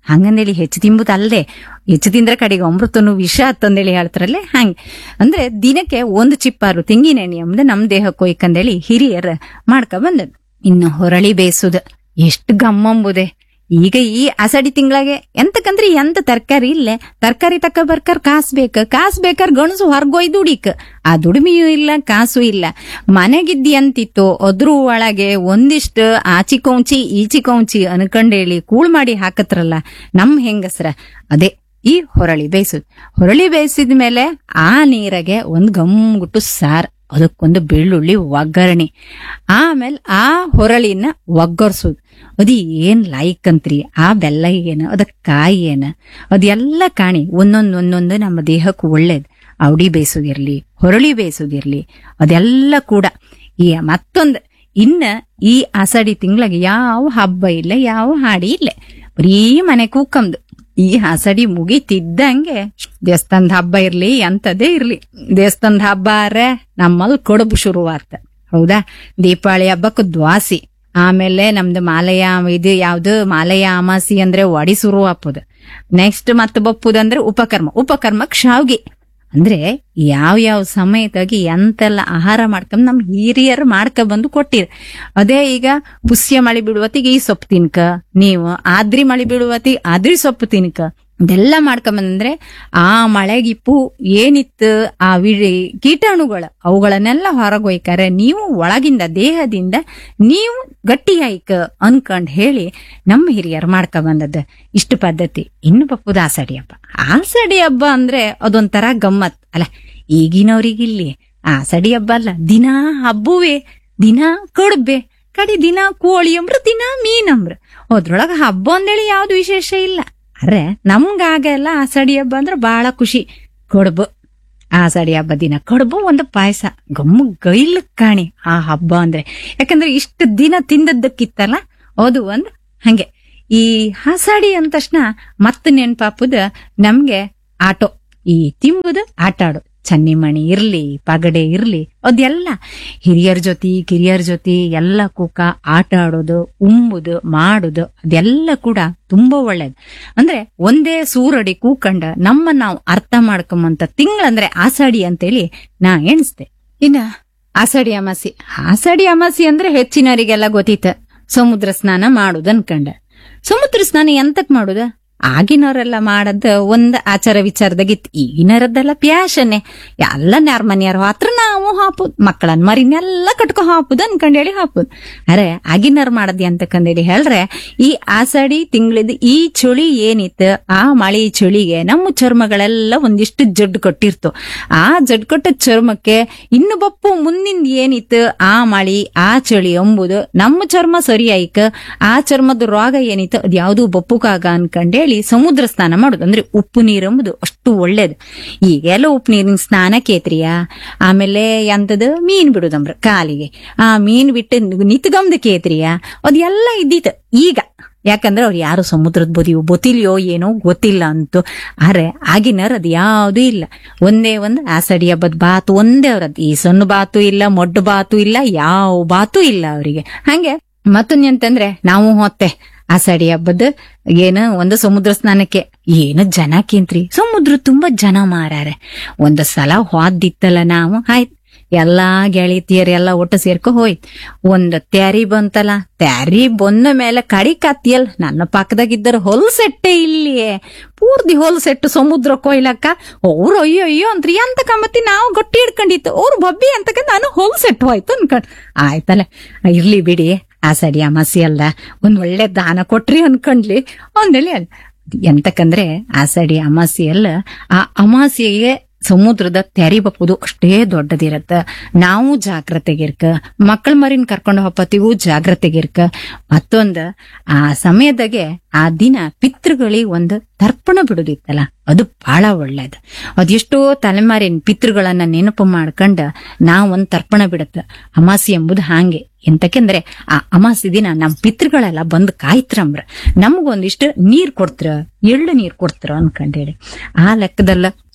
ಹಂಗಂದೇಳಿ ಹೆಚ್ಚು ತಿಂಬುದಲ್ಲದೆ ಹೆಚ್ಚು ತಿಂದ್ರೆ ಕಡೆಗೆ ಅಮೃತನು ವಿಷ ಅಂತಂದೇಳಿ ಹೇಳ್ತಾರಲ್ಲೇ ಹಂಗೆ ಅಂದ್ರೆ ದಿನಕ್ಕೆ ಒಂದು ಚಿಪ್ಪಾರು ತೆಂಗಿನ ಎಣ್ಣೆ ಎಂಬುದು ನಮ್ ದೇಹಕ್ಕೆ ಹೋಯ್ಕಂದೇಳಿ ಹಿರಿಯರ್ ಮಾಡ್ಕ ಬಂದದ್ದು ಇನ್ನು ಹೊರಳಿ ಬೇಯಿಸುದ ಎಷ್ಟು ಗಮ್ಮಂಬುದೆ ಈಗ ಈ ಅಸಡಿ ತಿಂಗಳಾಗೆ ಎಂತಕಂದ್ರೆ ಎಂತ ತರಕಾರಿ ಇಲ್ಲೇ ತರಕಾರಿ ತಕ್ಕ ಬರ್ಕರ್ ಕಾಸ್ ಬೇಕ ಕಾಸ್ ಬೇಕಾರ ಗಣಸು ಹೊರ್ಗೊಯ್ ದುಡಿಕ್ ಆ ದುಡಿಮೆಯೂ ಇಲ್ಲ ಕಾಸು ಇಲ್ಲ ಮನೆಗಿದ್ದಿ ಅಂತಿತ್ತು ಅದ್ರ ಒಳಗೆ ಒಂದಿಷ್ಟು ಆಚಿ ಕೌಂಚಿ ಈಚಿ ಕೌಂಚಿ ಅನ್ಕಂಡೇಳಿ ಕೂಳ್ ಮಾಡಿ ಹಾಕತ್ರಲ್ಲ ನಮ್ ಹೆಂಗಸ್ರ ಅದೇ ಈ ಹೊರಳಿ ಬೇಯಿಸುದು ಹೊರಳಿ ಬೇಯಿಸಿದ ಮೇಲೆ ಆ ನೀರಗೆ ಒಂದ್ ಗಮ್ಗುಟ್ಟು ಸಾರ್ ಅದಕ್ಕೊಂದು ಬೆಳ್ಳುಳ್ಳಿ ಒಗ್ಗರಣೆ ಆಮೇಲೆ ಆ ಹೊರಳಿನ ಒಗ್ಗರ್ಸೋದು ಅದು ಏನ್ ಲೈಕ್ ಅಂತ್ರಿ ಆ ಬೆಲ್ಲ ಏನ ಅದಕ್ ಕಾಯಿ ಏನ ಅದೆಲ್ಲ ಕಾಣಿ ಒಂದೊಂದ್ ಒಂದೊಂದು ನಮ್ಮ ದೇಹಕ್ಕೆ ಒಳ್ಳೇದ್ ಅವಡಿ ಬೇಯಿಸೋದಿರ್ಲಿ ಹೊರಳಿ ಬೇಯಿಸೋದಿರ್ಲಿ ಅದೆಲ್ಲ ಕೂಡ ಈ ಮತ್ತೊಂದು ಇನ್ನ ಈ ಆಷಾಢಿ ತಿಂಗಳಿಗೆ ಯಾವ ಹಬ್ಬ ಇಲ್ಲ ಯಾವ ಹಾಡಿ ಇಲ್ಲ ಬರೀ ಮನೆ ಕೂಕಂದು ಈ ಆಷಾಢಿ ಮುಗಿತಿದ್ದಂಗೆ ದೇವಸ್ಥಾನದ ಹಬ್ಬ ಇರ್ಲಿ ಅಂತದೇ ಇರ್ಲಿ ದೇವಸ್ಥಾನದ ಹಬ್ಬ ಆರೆ ನಮ್ಮಲ್ಲಿ ಕಡುಬು ಶುರುವಾತ ಹೌದಾ ದೀಪಾವಳಿ ಹಬ್ಬಕ್ಕೆ ದ್ವಾಸಿ ಆಮೇಲೆ ನಮ್ದು ಮಾಲಯ ಇದು ಯಾವ್ದು ಮಾಲಯ ಅಮಾಸಿ ಅಂದ್ರೆ ಒಡಿ ಶುರು ಹಾಪುದು ನೆಕ್ಸ್ಟ್ ಮತ್ತೆ ಬಪ್ಪುದಂದ್ರೆ ಉಪಕರ್ಮ ಉಪಕರ್ಮಕ್ ಶಾವ್ಗೆ ಅಂದ್ರೆ ಯಾವ ಯಾವ ಸಮಯದಾಗಿ ಎಂತೆಲ್ಲ ಆಹಾರ ಮಾಡ್ಕೊಂಡ್ ನಮ್ ಹಿರಿಯರು ಮಾಡ್ಕ ಬಂದು ಕೊಟ್ಟಿರ್ ಅದೇ ಈಗ ಪುಷ್ಯ ಮಳಿ ಬಿಡುವತ್ತಿಗೆ ಈ ಸೊಪ್ಪು ತಿನ್ಕ ನೀವು ಆದ್ರಿ ಮಳಿ ಬಿಡುವತ್ತಿಗೆ ಆದ್ರಿ ಸೊಪ್ಪು ತಿನ್ಕ ಇದೆಲ್ಲ ಮಾಡ್ಕೊಂಬಂದ್ರೆ ಆ ಮಳೆಗಿಪ್ಪು ಏನಿತ್ತು ಆ ವಿಳಿ ಕೀಟಾಣುಗಳು ಅವುಗಳನ್ನೆಲ್ಲ ಹೊರಗೊಯ್ಕಾರೆ ನೀವು ಒಳಗಿಂದ ದೇಹದಿಂದ ನೀವು ಗಟ್ಟಿಯಾಯ್ಕ ಅನ್ಕೊಂಡ್ ಹೇಳಿ ನಮ್ಮ ಹಿರಿಯರು ಮಾಡ್ಕ ಬಂದದ್ದು ಇಷ್ಟು ಪದ್ಧತಿ ಇನ್ನು ಬಪ್ಪುದ ಆಸಡಿ ಹಬ್ಬ ಆಸಡಿ ಹಬ್ಬ ಅಂದ್ರೆ ಅದೊಂಥರ ಗಮ್ಮತ್ ಅಲ್ಲ ಈಗಿನವ್ರಿಗಿಲ್ಲಿ ಆಸಡಿ ಹಬ್ಬ ಅಲ್ಲ ದಿನಾ ಹಬ್ಬುವೆ ದಿನಾ ಕಡುಬೆ ಕಡಿ ದಿನ ಕೋಳಿ ಅಂಬ್ರ ದಿನ ಮೀನಂಬ್ರ ಅದ್ರೊಳಗ ಹಬ್ಬ ಅಂದೇಳಿ ಯಾವ್ದು ವಿಶೇಷ ಇಲ್ಲ ಅರೆ ನಮ್ಗಾಗೆಲ್ಲ ಆಸಡಿ ಹಬ್ಬ ಅಂದ್ರೆ ಬಹಳ ಖುಷಿ ಕಡುಬು ಆಷಾಢಿ ಹಬ್ಬ ದಿನ ಕಡುಬು ಒಂದು ಪಾಯಸ ಗಮ್ಮು ಗೈಲ್ ಕಾಣಿ ಆ ಹಬ್ಬ ಅಂದ್ರೆ ಯಾಕಂದ್ರೆ ಇಷ್ಟು ದಿನ ತಿಂದದ್ದಕ್ಕಿತ್ತಲ್ಲ ಅದು ಒಂದು ಹಂಗೆ ಈ ಆಷಾಢಿ ಅಂದ ತಕ್ಷಣ ಮತ್ತೆ ನೆನ್ಪಾಪುದ ನಮ್ಗೆ ಆಟೋ ಈ ತಿಂಬುದು ಆಟ ಆಡು ಚನ್ನಿಮಣಿ ಇರ್ಲಿ ಪಗಡೆ ಇರ್ಲಿ ಅದೆಲ್ಲ ಹಿರಿಯರ ಜೊತೆ ಕಿರಿಯರ ಜೊತೆ ಎಲ್ಲ ಕೂಕ ಆಟ ಆಡೋದು ಉಂಬುದು ಮಾಡುದು ಅದೆಲ್ಲ ಕೂಡ ತುಂಬಾ ಒಳ್ಳೇದು ಅಂದ್ರೆ ಒಂದೇ ಸೂರಡಿ ಕೂಕಂಡ ನಮ್ಮ ನಾವು ಅರ್ಥ ಮಾಡ್ಕೊಂಬಂತ ತಿಂಗಳಂದ್ರೆ ಆಷಾಢಿ ಅಂತೇಳಿ ನಾ ಎಣಿಸ್ದೆ ಇನ್ನ ಆಷಾಢಿ ಅಮಾಸಿ ಆಷಾಢಿ ಅಮಾಸಿ ಅಂದ್ರೆ ಹೆಚ್ಚಿನವರಿಗೆಲ್ಲ ಗೊತ್ತಿತ್ತ ಸಮುದ್ರ ಸ್ನಾನ ಮಾಡುದು ಅನ್ಕಂಡ ಸಮುದ್ರ ಸ್ನಾನ ಎಂತಕ್ ಮಾಡುದ ಆಗಿನವರೆಲ್ಲ ಮಾಡದ ಒಂದ್ ಆಚಾರ ವಿಚಾರದಾಗಿತ್ತು ಈಗಿನರದ್ದೆಲ್ಲ ಪ್ಯಾಶನ್ನೇ ಎಲ್ಲ ನ್ಯಾರ ಮನೆಯವ್ರ ಹತ್ರ ನಾವು ಹಾಪುದ್ ಮಕ್ಕಳನ್ ಮರಿನೆಲ್ಲ ಕಟ್ಕೊ ಹಾಪುದ್ ಅನ್ಕಂಡೇಳಿ ಹಾಪುದ್ ಅರೆ ಆಗಿನವ್ರು ಮಾಡದಿ ಅಂತಕಂದೇಳಿ ಹೇಳ್ರೆ ಈ ಆಷಾಢಿ ತಿಂಗಳಿದ ಈ ಚಳಿ ಏನಿತ್ತು ಆ ಮಳಿ ಚಳಿಗೆ ನಮ್ಮ ಚರ್ಮಗಳೆಲ್ಲ ಒಂದಿಷ್ಟು ಜಡ್ಡು ಕೊಟ್ಟಿರ್ತು ಆ ಜಡ್ ಕೊಟ್ಟ ಚರ್ಮಕ್ಕೆ ಇನ್ನು ಬಪ್ಪು ಮುಂದಿನ ಏನಿತ್ತು ಆ ಮಳಿ ಆ ಚಳಿ ಎಂಬುದು ನಮ್ಮ ಚರ್ಮ ಸರಿ ಆಯ್ಕ ಆ ಚರ್ಮದ ರೋಗ ಏನಿತ್ತು ಅದ್ ಯಾವ್ದು ಬಪ್ಪುಕಾಗ ಅನ್ಕಂಡೇಳಿ ಸಮುದ್ರ ಸ್ನಾನ ಮಾಡುದು ಅಂದ್ರೆ ಉಪ್ಪು ನೀರು ಎಂಬುದು ಅಷ್ಟು ಒಳ್ಳೇದು ಈಗೆಲ್ಲ ಉಪ್ಪು ನೀರಿನ ಸ್ನಾನ ಕೇತ್ರಿಯ ಆಮೇಲೆ ಎಂತದ ಮೀನ್ ಬಿಡುದಂಬ್ರ ಕಾಲಿಗೆ ಆ ಮೀನ್ ಬಿಟ್ಟು ನಿತ್ಗಮ್ದ ಕೇತ್ರಿಯ ಅದೆಲ್ಲ ಇದ್ದಿತ್ತು ಈಗ ಯಾಕಂದ್ರೆ ಅವ್ರು ಯಾರು ಸಮುದ್ರದ ಬದಿಯೋ ಗೊತ್ತಿಲ್ಯೋ ಏನೋ ಗೊತ್ತಿಲ್ಲ ಅಂತು ಆದ್ರೆ ಆಗಿನರ್ ಅದ್ ಯಾವ್ದು ಇಲ್ಲ ಒಂದೇ ಒಂದು ಆಸಡಿ ಹಬ್ಬದ ಬಾತು ಒಂದೇ ಅವ್ರದ್ದು ಈ ಸಣ್ಣ ಬಾತು ಇಲ್ಲ ಮೊಡ್ಡು ಬಾತು ಇಲ್ಲ ಯಾವ ಬಾತು ಇಲ್ಲ ಅವರಿಗೆ ಹಂಗೆ ಮತ್ತೊಂದ್ ಅಂತಂದ್ರೆ ನಾವು ಹೊತ್ತೆ ಆಷಾಢಿ ಹಬ್ಬದ ಏನ ಒಂದು ಸಮುದ್ರ ಸ್ನಾನಕ್ಕೆ ಏನು ಜನ ಕೇಂತ್ರಿ ಸಮುದ್ರ ತುಂಬಾ ಜನ ಮಾರಾರೆ ಒಂದ್ ಸಲ ಹೋದಿತ್ತಲ್ಲ ನಾವು ಆಯ್ತ್ ಎಲ್ಲಾ ಗೆಳತಿಯರೆಲ್ಲ ಒಟ್ಟು ಸೇರ್ಕೊ ಹೋಯ್ತ್ ಒಂದ್ ತ್ಯಾರಿ ಬಂತಲ್ಲ ತ್ಯಾರಿ ಬಂದ ಮೇಲೆ ಕಡಿ ಕತ್ತಿಯಲ್ ನನ್ನ ಪಕ್ಕದಾಗಿದ್ದರ ಹೊಲ್ಸೆಟ್ಟೆ ಇಲ್ಲಿಯೇ ಪೂರ್ತಿ ಹೊಲ್ಸೆಟ್ಟು ಸಮುದ್ರ ಕೊಯ್ಲಕ್ಕ ಅವ್ರು ಅಯ್ಯೋ ಅಯ್ಯೋ ಅಂತ್ರಿ ಅಂತ ಕಮ್ಮತ್ತಿ ನಾವು ಗಟ್ಟಿ ಹಿಡ್ಕೊಂಡಿತ್ತು ಅವ್ರು ಬಬ್ಬಿ ಅಂತಕ ನಾನು ಹೊಲ್ಸೆಟ್ಟು ಹೋಯ್ತು ಅನ್ಕೊಂಡ್ ಆಯ್ತಲ್ಲ ಇರ್ಲಿ ಬಿಡಿ ಆಸಡಿ ಅಮಾಸಿ ಅಲ್ಲ ಒಂದ್ ಒಳ್ಳೆ ದಾನ ಕೊಟ್ರಿ ಅನ್ಕೊಂಡ್ಲಿ ಅಂದೇಳಿ ಅದ್ ಎಂತಕಂದ್ರೆ ಆಸಡಿ ಅಮಾಸಿ ಅಲ್ಲ ಆ ಅಮಾಸಿಗೆ ಸಮುದ್ರದ ತೆರಿ ಬಪ್ಪುದು ಅಷ್ಟೇ ದೊಡ್ಡದಿರತ್ತ ನಾವು ಜಾಗ್ರತೆಗಿರ್ಕ ಮಕ್ಕಳ ಮರಿನ್ ಕರ್ಕೊಂಡು ಹೋಗತ್ತಿಗೂ ಜಾಗ್ರತೆಗಿರ್ಕ ಮತ್ತೊಂದ ಆ ಸಮಯದಾಗೆ ಆ ದಿನ ಪಿತೃಗಳಿಗೆ ಒಂದು ತರ್ಪಣ ಬಿಡುದಿತ್ತಲ್ಲ ಅದು ಬಹಳ ಒಳ್ಳೇದು ಅದೆಷ್ಟೋ ತಲೆಮಾರಿನ ಪಿತೃಗಳನ್ನ ನೆನಪು ಮಾಡ್ಕೊಂಡ ನಾವ್ ಒಂದ್ ತರ್ಪಣ ಬಿಡತ್ತ ಅಮಾಸಿ ಎಂಬುದು ಹಾಂಗೆ ಎಂತಕೆಂದ್ರೆ ಆ ಅಮಾಸಿ ದಿನ ನಮ್ ಪಿತೃಗಳೆಲ್ಲ ಬಂದು ಕಾಯ್ತ್ರಂಬ್ರ ನಮಗೊಂದಿಷ್ಟು ನೀರ್ ಕೊಡ್ತ್ರ ಎಳ್ಳು ನೀರ್ ಕೊಡ್ತ್ರ ಅನ್ಕಂಡೇಳಿ ಆ ಲೆಕ್ಕದಲ್ಲ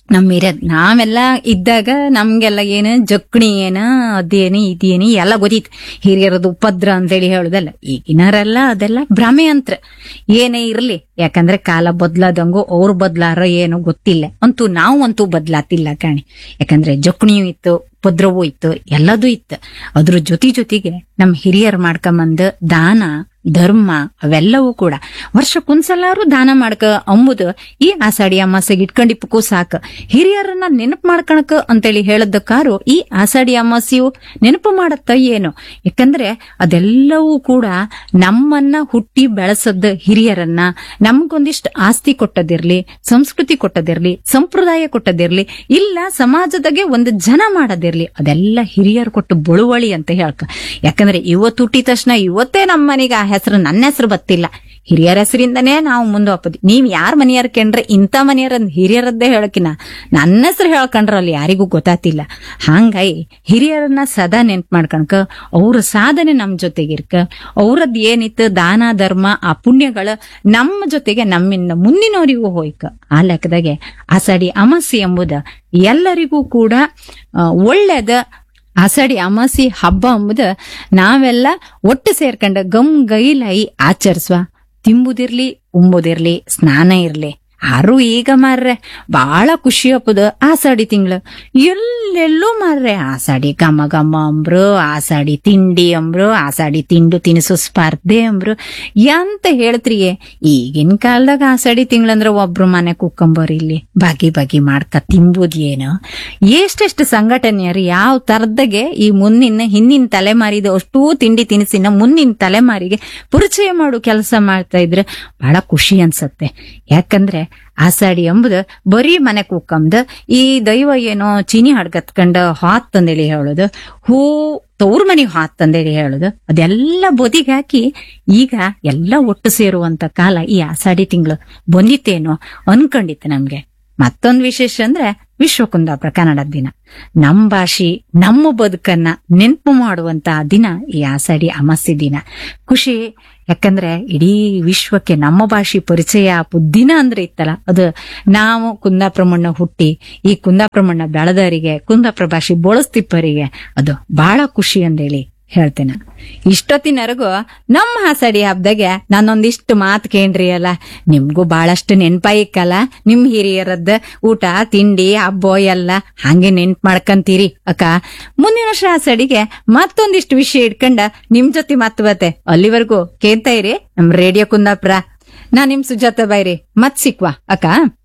ನಮ್ಮ ಹಿರಿಯರ್ ನಾವೆಲ್ಲ ಇದ್ದಾಗ ನಮ್ಗೆಲ್ಲ ಏನು ಜಕ್ಣಿ ಏನ ಅದೇನು ಇದೇನು ಎಲ್ಲ ಗೊತ್ತಿತ್ತು ಹಿರಿಯರದು ಉಪದ್ರ ಅಂತೇಳಿ ಹೇಳುದಲ್ಲ ಈಗಿನವರೆಲ್ಲ ಅದೆಲ್ಲ ಭ್ರಮೆ ಅಂತ್ರ ಏನೇ ಇರ್ಲಿ ಯಾಕಂದ್ರೆ ಕಾಲ ಬದ್ಲಾದಂಗು ಅವ್ರು ಬದ್ಲಾರ ಏನೋ ಗೊತ್ತಿಲ್ಲ ಅಂತೂ ನಾವು ಅಂತೂ ಬದ್ಲಾತಿಲ್ಲ ಕಾಣಿ ಯಾಕಂದ್ರೆ ಜಕ್ಣಿಯೂ ಇತ್ತು ಉಪದ್ರವೂ ಇತ್ತು ಎಲ್ಲದೂ ಇತ್ತು ಅದ್ರ ಜೊತೆ ಜೊತೆಗೆ ನಮ್ ಹಿರಿಯರ್ ಮಾಡ್ಕೊಂಬಂದ ದಾನ ಧರ್ಮ ಅವೆಲ್ಲವೂ ಕೂಡ ವರ್ಷಕ್ಕೊಂದ್ಸಲಾರು ದಾನ ಮಾಡ್ಕ ಅಂಬುದು ಈ ಆಷಾಢಿ ಅಮಾಸೆಗೆ ಇಟ್ಕೊಂಡಿಪ್ಪಕ್ಕೂ ಸಾಕ ಹಿರಿಯರನ್ನ ನೆನಪು ಮಾಡ್ಕಣಕ ಅಂತೇಳಿ ಹೇಳದಕ್ಕಾರು ಈ ಆಷಾಢಿ ಅಮಾಸೆಯು ನೆನಪು ಮಾಡತ್ತ ಏನು ಯಾಕಂದ್ರೆ ಅದೆಲ್ಲವೂ ಕೂಡ ನಮ್ಮನ್ನ ಹುಟ್ಟಿ ಬೆಳೆಸದ ಹಿರಿಯರನ್ನ ನಮ್ಗೊಂದಿಷ್ಟು ಆಸ್ತಿ ಕೊಟ್ಟದಿರ್ಲಿ ಸಂಸ್ಕೃತಿ ಕೊಟ್ಟದಿರ್ಲಿ ಸಂಪ್ರದಾಯ ಕೊಟ್ಟದಿರ್ಲಿ ಇಲ್ಲ ಸಮಾಜದಾಗೆ ಒಂದು ಜನ ಮಾಡದಿರ್ಲಿ ಅದೆಲ್ಲ ಹಿರಿಯರು ಕೊಟ್ಟು ಬಳುವಳಿ ಅಂತ ಹೇಳ್ಕ ಯಾಕಂದ್ರೆ ಇವತ್ತು ಹುಟ್ಟಿದ ತಕ್ಷಣ ಇವತ್ತೇ ನಮ್ಮ ಮನೆಗೆ ಆ ಹೆಸರು ನನ್ನ ಹೆಸರು ಬತ್ತಿಲ್ಲ ಹಿರಿಯರ ಹೆಸರಿಂದನೇ ನಾವು ಮುಂದೆ ಹೋಗ್ಬೋದು ನೀವ್ ಯಾರ ಮನೆಯವ್ರ ಕಂಡ್ರೆ ಇಂಥ ಮನೆಯವ್ರ ಹಿರಿಯರದ್ದೇ ಹೇಳಕಿನ ನನ್ನ ಹೆಸರು ಹೇಳ್ಕೊಂಡ್ರಲ್ಲಿ ಯಾರಿಗೂ ಗೊತ್ತಾತಿಲ್ಲ ಹಂಗಾಗಿ ಹಿರಿಯರನ್ನ ಸದಾ ನೆನ್ಪು ಮಾಡ್ಕಣಕ ಅವ್ರ ಸಾಧನೆ ನಮ್ ಜೊತೆಗಿರ್ಕ ಅವ್ರದ್ ಏನಿತ್ತು ದಾನ ಧರ್ಮ ಆ ಪುಣ್ಯಗಳ ನಮ್ಮ ಜೊತೆಗೆ ನಮ್ಮಿಂದ ಮುಂದಿನವರಿಗೂ ಹೋಯ್ಕ ಆ ಲೆಕ್ಕದಾಗೆ ಆಷಾಢಿ ಅಮಾಸೆ ಎಂಬುದ ಎಲ್ಲರಿಗೂ ಕೂಡ ಆ, ಒಳ್ಳೇದ ಆಷಾಢಿ ಅಮಾಸಿ ಹಬ್ಬ ಎಂಬುದ ನಾವೆಲ್ಲ ಒಟ್ಟು ಸೇರ್ಕೊಂಡ ಗಮ್ ಗೈಲಾಯಿ ಆಚರಿಸುವ ತಿಂಬುದಿರ್ಲಿ ಉಂಬುದಿರ್ಲಿ ಸ್ನಾನ ಇರ್ಲಿ ಆರು ಈಗ ಮಾರ್ರೆ ಬಾಳ ಖುಷಿ ಹಬ್ಬದ ಆಷಾಢಿ ತಿಂಗಳು ಎಲ್ಲೆಲ್ಲೂ ಮಾರ್ರೆ ಆಷಾಢಿ ಘಮ ಘಮ ಅಂಬ್ರು ಆಷಾಢಿ ತಿಂಡಿ ಅಂಬ್ರು ಆಷಾಢಿ ತಿಂಡು ತಿನಿಸು ಸ್ಪರ್ಧೆ ಅಂಬ್ರು ಎಂತ ಹೇಳ್ತ್ರಿಯೇ ಈಗಿನ ಕಾಲದಾಗ ಆಷಾಢಿ ತಿಂಗಳಂದ್ರ ಒಬ್ರು ಮನೆ ಕುಕ್ಕಂಬರ್ ಇಲ್ಲಿ ಬಾಗಿ ಬಾಗಿ ಮಾಡ್ಕ ತಿಂಬುದ್ ಏನು ಎಷ್ಟೆಷ್ಟು ಸಂಘಟನೆಯರು ಯಾವ ತರದಾಗೆ ಈ ಮುಂದಿನ ಹಿಂದಿನ ತಲೆಮಾರಿದ ಅಷ್ಟೂ ತಿಂಡಿ ತಿನಿಸಿನ ಮುಂದಿನ ತಲೆಮಾರಿಗೆ ಪರಿಚಯ ಮಾಡು ಕೆಲಸ ಮಾಡ್ತಾ ಇದ್ರೆ ಬಹಳ ಖುಷಿ ಅನ್ಸತ್ತೆ ಯಾಕಂದ್ರೆ ಆಷಾಢಿ ಎಂಬುದು ಬರೀ ಮನೆ ಕುಕ್ಕಂದು ಈ ದೈವ ಏನೋ ಚೀನಿ ಹಡ್ಗತ್ಕಂಡ ಹಾತ್ ತಂದೇಳಿ ಹೇಳೋದು ಹೂ ತವ್ರ ಮನೆಗೆ ಹಾತ್ ತಂದೇಳಿ ಹೇಳೋದು ಅದೆಲ್ಲ ಬದಿಗೆ ಹಾಕಿ ಈಗ ಎಲ್ಲ ಒಟ್ಟು ಸೇರುವಂತ ಕಾಲ ಈ ಆಷಾಢಿ ತಿಂಗಳು ಬಂದಿತ್ತೇನೋ ಅನ್ಕೊಂಡಿತ್ತು ನಮ್ಗೆ ಮತ್ತೊಂದು ವಿಶೇಷ ಅಂದ್ರೆ ವಿಶ್ವ ಕುಂದಾಪುರ ಕನ್ನಡದ ದಿನ ನಮ್ ಭಾಷೆ ನಮ್ಮ ಬದುಕನ್ನ ನೆನಪು ಮಾಡುವಂತ ದಿನ ಈ ಆಷಾಢಿ ಅಮಾಸ್ಯೆ ದಿನ ಖುಷಿ ಯಾಕಂದ್ರೆ ಇಡೀ ವಿಶ್ವಕ್ಕೆ ನಮ್ಮ ಭಾಷೆ ಪರಿಚಯ ಆಪು ದಿನ ಅಂದ್ರೆ ಇತ್ತಲ್ಲ ಅದು ನಾವು ಕುಂದಾಪುರ ಮಣ್ಣ ಹುಟ್ಟಿ ಈ ಕುಂದಾಪುರ ಮಣ್ಣ ಬೆಳೆದವರಿಗೆ ಕುಂದಾಪುರ ಭಾಷೆ ಬಳಸ್ತಿಪ್ಪರಿಗೆ ಅದು ಬಹಳ ಖುಷಿ ಅಂದೇಳಿ ಹೇಳ್ತೇನೆ ಇಷ್ಟೊತ್ತಿನವರೆಗೂ ನಮ್ಮ ಆಷಾಢಿ ಹಬ್ಬದಾಗೆ ನಾನೊಂದಿಷ್ಟು ಮಾತು ಕೇಳ್ರಿ ಅಲ್ಲ ನಿಮ್ಗೂ ಬಹಳಷ್ಟು ನೆನ್ಪಾಯಿಕ್ಕಲ್ಲ ನಿಮ್ ಹಿರಿಯರದ್ದು ಊಟ ತಿಂಡಿ ಹಬ್ಬ ಎಲ್ಲ ಹಂಗೆ ನೆನ್ಪ್ ಮಾಡ್ಕಂತೀರಿ ಅಕ್ಕ ಮುಂದಿನ ವರ್ಷ ಆಷಾಢಿಗೆ ಮತ್ತೊಂದಿಷ್ಟು ವಿಷಯ ಇಟ್ಕೊಂಡ ನಿಮ್ ಜೊತೆ ಮತ್ ಬತ್ತೆ ಅಲ್ಲಿವರೆಗೂ ಕೇಳ್ತಾ ಇರಿ ನಮ್ ರೇಡಿಯೋ ಕುಂದಾಪುರ ನಾ ನಿಮ್ ಸುಜಾತ ಬೈರಿ ಮತ್ ಸಿಕ್ವಾ ಅಕ್ಕ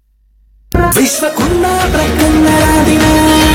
ವಿಶ್ವ ಕುಂದಾಪುರ ಕನ್ನಡ ದಿನ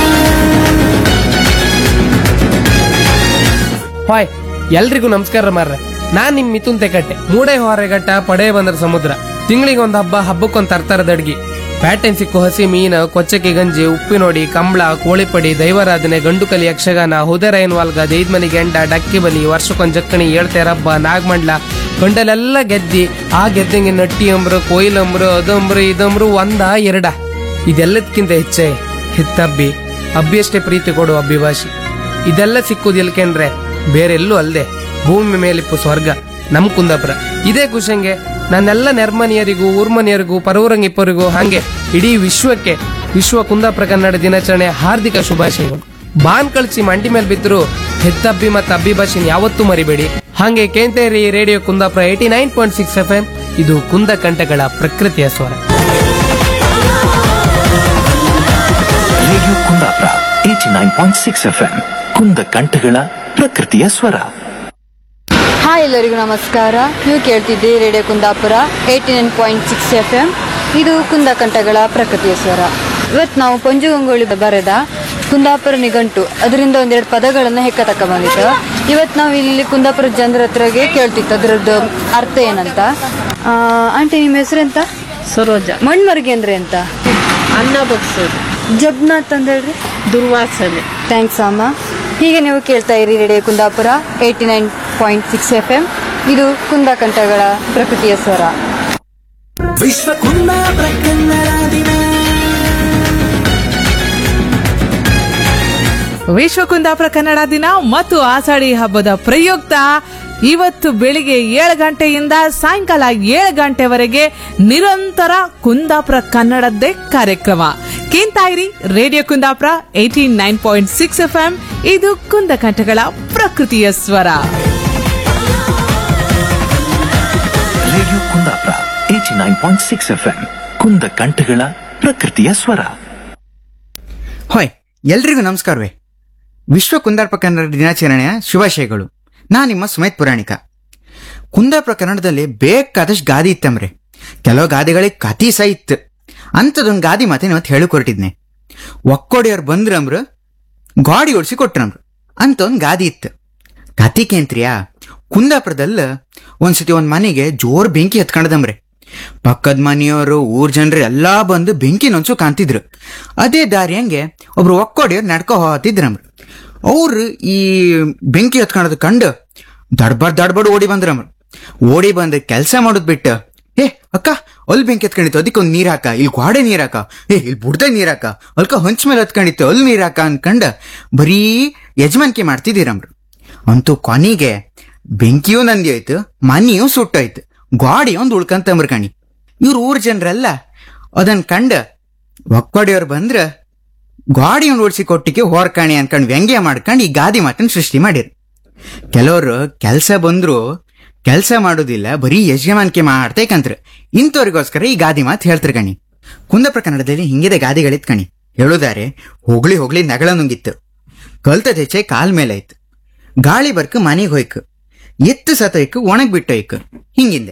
ಹಾಯ್ ಎಲ್ರಿಗೂ ನಮಸ್ಕಾರ ಮಾರ್ರೆ ನಾನ್ ನಿಮ್ ಮಿಥುನ್ ತೆಕಟ್ಟೆ ಮೂಡೆ ಹೊರೆಗಟ್ಟ ಪಡೆ ಬಂದ್ರ ಸಮುದ್ರ ತಿಂಗಳಿಗೆ ಒಂದ್ ಹಬ್ಬ ಹಬ್ಬಕ್ಕೊಂದ್ ತರ್ತಾರದ ಅಡ್ಗಿ ಪ್ಯಾಟೆನ್ ಸಿಕ್ಕು ಹಸಿ ಮೀನು ಕೊಚ್ಚಕ್ಕೆ ಗಂಜಿ ಉಪ್ಪಿನೋಡಿ ಕಂಬಳ ಕೋಳಿಪಡಿ ದೈವಾರಾಧನೆ ಗಂಡುಕಲಿ ಯಕ್ಷಗಾನ ಹುದರೈನ್ ವಾಲ್ಗ ಜೈದ್ಮನಿ ಗೆಂಡ ಡಕ್ಕಿ ಬಲಿ ವರ್ಷಕ್ಕೊಂದ್ ಜಕ್ಕಣಿ ಏಳ್ತೇರ ಹಬ್ಬ ನಾಗಮಂಡ್ಲ ಗಂಡಲೆಲ್ಲ ಗೆದ್ದಿ ಆ ಗೆದ್ದಂಗೆ ನಟ್ಟಿ ಅಂಬ್ರು ಕೊಯ್ಲಂಬ್ರು ಅದಂಬ್ರು ಇದಂಬ್ರು ಒಂದ ಎರಡ ಇದೆಲ್ಲದಕ್ಕಿಂತ ಹೆಚ್ಚೆ ಹಿತ್ತಬ್ಬಿ ಅಬ್ಬಿಯಷ್ಟೇ ಪ್ರೀತಿ ಕೊಡು ಅಬ್ಬಿಭಾಷಿ ಇದೆಲ್ಲ ಸಿಕ್ಕುದು ಎಲ್ಕೆಂದ್ರೆ ಬೇರೆಲ್ಲೂ ಅಲ್ದೆ ಭೂಮಿ ಮೇಲಿಪ್ಪು ಸ್ವರ್ಗ ನಮ್ ಕುಂದಾಪುರ ಇದೇ ಖುಷಂಗೆ ನನ್ನೆಲ್ಲ ನೆರ್ಮನಿಯರಿಗೂ ಊರ್ಮನಿಯರಿಗೂ ಪರವರಂಗಿಪ್ಪರಿಗೂ ಹಾಗೆ ಇಡೀ ವಿಶ್ವಕ್ಕೆ ವಿಶ್ವ ಕುಂದಾಪುರ ಕನ್ನಡ ದಿನಾಚರಣೆ ಹಾರ್ದಿಕ ಶುಭಾಶಯಗಳು ಬಾನ್ ಕಳಿಸಿ ಮಂಡಿ ಮೇಲೆ ಬಿದ್ದರು ಹೆತ್ತಬ್ಬಿ ಮತ್ತು ಅಬ್ಬಿ ಭಾಷೆನ ಯಾವತ್ತೂ ಮರಿಬೇಡಿ ಹಾಗೆ ಕೇಂತೇರಿ radio Kundapura eighty nine point six F M ಇದು ಕುಂದ ಕಂಠಗಳ ಪ್ರಕೃತಿಯ ಸ್ವರ radio Kundapura eighty nine point six F M ಕುಂದ ಕಂಠಗಳ ಪ್ರಕೃತಿಯ ಸ್ವರ ಹಾಯ್ ಎಲ್ಲರಿಗೂ ನಮಸ್ಕಾರ ನೀವು ಕೇಳ್ತಿದ್ದೀರಿ radio Kundapura eighty nine point six F M ಇದು ಕುಂದಕಂಠಗಳ ಪ್ರಕೃತಿಯ ಸ್ವರ ಇವತ್ತು ನಾವು ಪಂಜು ಗಂಗೊಳ್ಳಿ ಬರೆದ ಕುಂದಾಪುರ ನಿಘಂಟು ಅದರಿಂದ ಒಂದೆರಡು ಪದಗಳನ್ನು ಹೆಕ್ಕ ತಕ್ಕ ಬಂದಿತ್ತು ಇವತ್ತು ನಾವು ಇಲ್ಲಿ ಕುಂದಾಪುರ ಜನರ ಹತ್ರಗೆ ಕೇಳ್ತಿತ್ತು ಅದರದ್ದು ಅರ್ಥ ಏನಂತ ಆ, ಆಂಟಿ ನಿಮ್ಮ ಹೆಸರೆಂತ ಸರೋಜ ಮಣ್ಮರ್ಗೆ ಅಂದ್ರೆ ಅಂತ ಅನ್ನ ಬಗ್ಸೋದು ಜಗ್ನಾಥ್ ಅಂತ ಹೇಳ್ರಿ ದುರ್ವಾಸನೆ ಥ್ಯಾಂಕ್ಸ್ ಅಮ್ಮ ಹೀಗೆ ನೀವು ಕೇಳ್ತಾ ಇರಿ radio Kundapura eighty nine point six F M ಇದು ಕುಂದಕಂಠಗಳ ಪ್ರಕೃತಿಯ ಸ್ವರ ವಿಶ್ವ ಕುಂದಾಪುರ ಕನ್ನಡ ದಿನ ವಿಶ್ವ ಕುಂದಾಪುರ ಕನ್ನಡ ದಿನ ಮತ್ತು ಆಷಾಢಿ ಹಬ್ಬದ ಪ್ರಯುಕ್ತ ಇವತ್ತು ಬೆಳಿಗ್ಗೆ ಏಳು ಗಂಟೆಯಿಂದ ಸಾಯಂಕಾಲ ಏಳು ಗಂಟೆವರೆಗೆ ನಿರಂತರ ಕುಂದಾಪುರ ಕನ್ನಡದ್ದೇ ಕಾರ್ಯಕ್ರಮ ಕೇಂತಾಯಿರಿ radio Kundapura eighty nine point six F M ಇದು ಕುಂದಕಂಠಗಳ ಪ್ರಕೃತಿಯ ಸ್ವರ radio Kundapura eighty nine point six F M ಕುಂದ ಕಂಠಗಳ ಪ್ರಕೃತಿಯ ಸ್ವರ ಹೊಯ್ ಎಲ್ರಿಗೂ ನಮಸ್ಕಾರವೇ ವಿಶ್ವ ಕುಂದಾರ್ಪ ಕನ್ನಡ ದಿನಾಚರಣೆಯ ಶುಭಾಶಯಗಳು ನಾ ನಿಮ್ಮ ಸುಮೇತ್ ಪುರಾಣಿಕ ಕುಂದಾಪುರ ಕನ್ನಡದಲ್ಲಿ ಬೇಕಾದಷ್ಟು ಗಾದಿ ಇತ್ತಂಬ್ರೆ ಕೆಲವು ಗಾದಿಗಳಿಗೆ ಕತಿ ಸಹ ಇತ್ತು ಅಂಥದೊಂದು ಗಾದಿ ಮಾತೆ ಇವತ್ತು ಹೇಳಿ ಹೊರಟಿದ್ನೆ ಒಕ್ಕೋಡಿಯವ್ರು ಬಂದ್ರಮ್ರು ಗಾಡಿ ಓಡಿಸಿ ಕೊಟ್ರಮ್ರು ಅಂತ ಒಂದು ಗಾದಿ ಇತ್ತು ಕತಿ ಕೇಂತ್ರಿಯಾ ಕುಂದಾಪುರದಲ್ಲ ಒಂದ್ಸತಿ ಒಂದ್ ಮನೆಗೆ ಜೋರ್ ಬೆಂಕಿ ಹತ್ಕೊಂಡದಂಬ್ರೆ ಪಕ್ಕದ ಮನೆಯವರು ಊರ್ ಜನರು ಎಲ್ಲಾ ಬಂದು ಬೆಂಕಿ ನೊಂಚು ಕಾಣ್ತಿದ್ರು ಅದೇ ದಾರಿ ಹಂಗೆ ಒಬ್ರು ಒಕ್ಕೋಡಿಯವ್ರು ನಡ್ಕೊ ಹೋತಿದ್ರಮ್ರು ಅವ್ರು ಈ ಬೆಂಕಿ ಹತ್ಕೊಳ್ಳೋದು ಕಂಡು ದಡ್ಬಾರ್ ದಡ್ಬಡ್ ಓಡಿ ಬಂದ್ರಮ್ರು ಓಡಿ ಬಂದು ಕೆಲಸ ಮಾಡೋದ್ ಬಿಟ್ಟು ಏ ಅಕ್ಕ ಅಲ್ಲಿ ಬೆಂಕಿ ಹತ್ಕೊಂಡಿತ್ತು ಅದಕ್ಕೆ ಒಂದು ನೀರ್ ಹಾಕ ಇಲ್ಲಿ ಗೋಡೆ ನೀರ್ ಹಾಕ ಏ ಇಲ್ಲಿ ಬುಡ್ದೆ ನೀರ್ ಹಾಕ ಅಲ್ಕ ಹೊಂಚ ಮೇಲೆ ಹತ್ಕೊಂಡಿತ್ತು ಅಲ್ಲಿ ನೀರ್ ಹಾಕ ಅನ್ಕಂಡ ಬರೀ ಯಜಮಾನಿಕೆ ಮಾಡ್ತಿದ್ದೀರಮ್ರು ಅಂತೂ ಕೊನೆಗೆ ಬೆಂಕಿಯೂ ನಂದಿ ಹೋಯ್ತು ಮನೆಯೂ ಸುಟ್ಟೋಯ್ತು ಗಾಡಿ ಒಂದು ಉಳ್ಕಂತಂಬ್ರ ಕಣಿ ಇವ್ರ ಊರ್ ಜನರೆಲ್ಲ ಅದನ್ ಕಂಡ ಒಕ್ಕೊಡಿಯವ್ರು ಬಂದ್ರ ಗಾಡಿ ಒಂದು ಓಡಿಸಿ ಕೊಟ್ಟಿಗೆ ಹೊರ್ಕಾಣಿ ಅನ್ಕೊಂಡ್ ವ್ಯಂಗ್ಯ ಮಾಡ್ಕೊಂಡು ಈ ಗಾದಿ ಮಾತನ್ನ ಸೃಷ್ಟಿ ಮಾಡಿರು ಕೆಲವರು ಕೆಲಸ ಬಂದ್ರು ಕೆಲಸ ಮಾಡೋದಿಲ್ಲ ಬರೀ ಯಜಮಾನಿಕೆ ಮಾಡ್ತೇಕಂತ್ರ ಇಂಥವ್ರಿಗೋಸ್ಕರ ಈ ಗಾದಿ ಮಾತು ಹೇಳ್ತಾರೆ ಕಣಿ ಕುಂದಪ್ರ ಕನ್ನಡದಲ್ಲಿ ಹಿಂಗಿದೆ ಗಾದಿಗಳಿತ್ ಕಣಿ ಹೇಳುದಾರೆ ಹೋಗ್ಲಿ ಹೋಗ್ಲಿ ನಗಳ ನುಂಗಿತ್ತು ಕಲ್ತದ ಹೆಚ್ಚೆ ಕಾಲ್ ಮೇಲೆ ಆಯ್ತು ಗಾಳಿ ಬರ್ಕ ಮನೆಗೆ ಹೋಯ್ಕು ಎತ್ತು ಸತೋಯ್ಕು ಒಣಗ್ ಬಿಟ್ಟೋಯ್ಕು ಹಿಂಗಿಂದೆ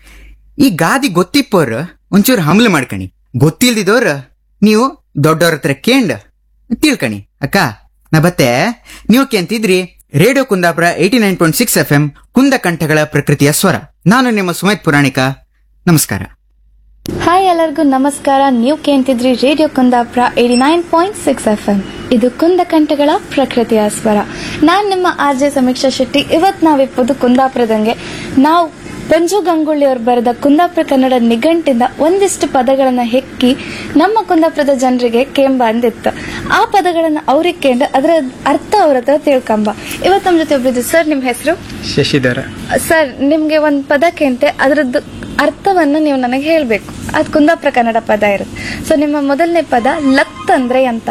ಈ ಗಾದಿ ಗೊತ್ತಿಪ್ಪೋರ್ ಒಂಚೂರು ಹಮ್ಲ ಮಾಡ್ಕಣಿ ಗೊತ್ತಿಲ್ದಿದೋರ್ ನೀವು ದೊಡ್ಡವ್ರ ಹತ್ರ ಕೇಂಡ್ ತಿಳ್ಕಣಿ ಅಕ್ಕ ನಾ ಬತ್ತೆ ನೀವು ಕೇಂತಿದ್ರಿ radio Kundapura eighty nine point six F M ಕುಂದ ಕಂಠಗಳ ಪ್ರಕೃತಿಯ ಸ್ವರ ನಾನು ನಿಮ್ಮ ಸುಮೇತ್ ಪುರಾಣಿಕ ನಮಸ್ಕಾರ ಹಾಯ್ ಎಲ್ಲರಿಗೂ ನಮಸ್ಕಾರ ನೀವು ಕೇಳ್ತಿದ್ರಿ radio Kundapura eighty nine point six F M ಇದು ಕುಂದ ಕಂಠಗಳ ಪ್ರಕೃತಿಯ ಸ್ವರ ನಾನು ನಿಮ್ಮ ಆರ್ ಜೆ ಸಮೀಕ್ಷಾ ಶೆಟ್ಟಿ ಇವತ್ತು ನಾವಿಪ್ಪದು ಕುಂದಾಪುರದಂಗೆ ನಾವು ಪಂಜು ಗಂಗುಳ್ಳಿ ಅವರು ಬರೆದ ಕುಂದಾಪುರ ಕನ್ನಡ ನಿಘಂಟಿಂದ ಒಂದಿಷ್ಟು ಪದಗಳನ್ನು ಹೆಕ್ಕಿ ನಮ್ಮ ಕುಂದಾಪುರದ ಜನರಿಗೆ ಕೇಂಬ ಅಂದಿತ್ತು ಆ ಪದಗಳನ್ನು ಅವ್ರಿಗೆ ಕೇಂದ್ರ ಅದರ ಅರ್ಥ ಅವ್ರ ಹತ್ರ ತಿಳ್ಕೊಂಬ ಇವತ್ತು ನಮ್ಮ ಜೊತೆ ಒಬ್ರಿದ್ದು ಸರ್ ನಿಮ್ಮ ಹೆಸರು ಶಶಿಧರ ಸರ್ ನಿಮ್ಗೆ ಒಂದು ಪದ ಕೇಂತೆ ಅದರದ್ದು ಅರ್ಥವನ್ನು ನೀವು ನನಗೆ ಹೇಳಬೇಕು ಅದು ಕುಂದಾಪುರ ಕನ್ನಡ ಪದ ಇರುತ್ತೆ ಸೊ ನಿಮ್ಮ ಮೊದಲನೇ ಪದ ಲತ್ ಅಂದ್ರೆ ಅಂತ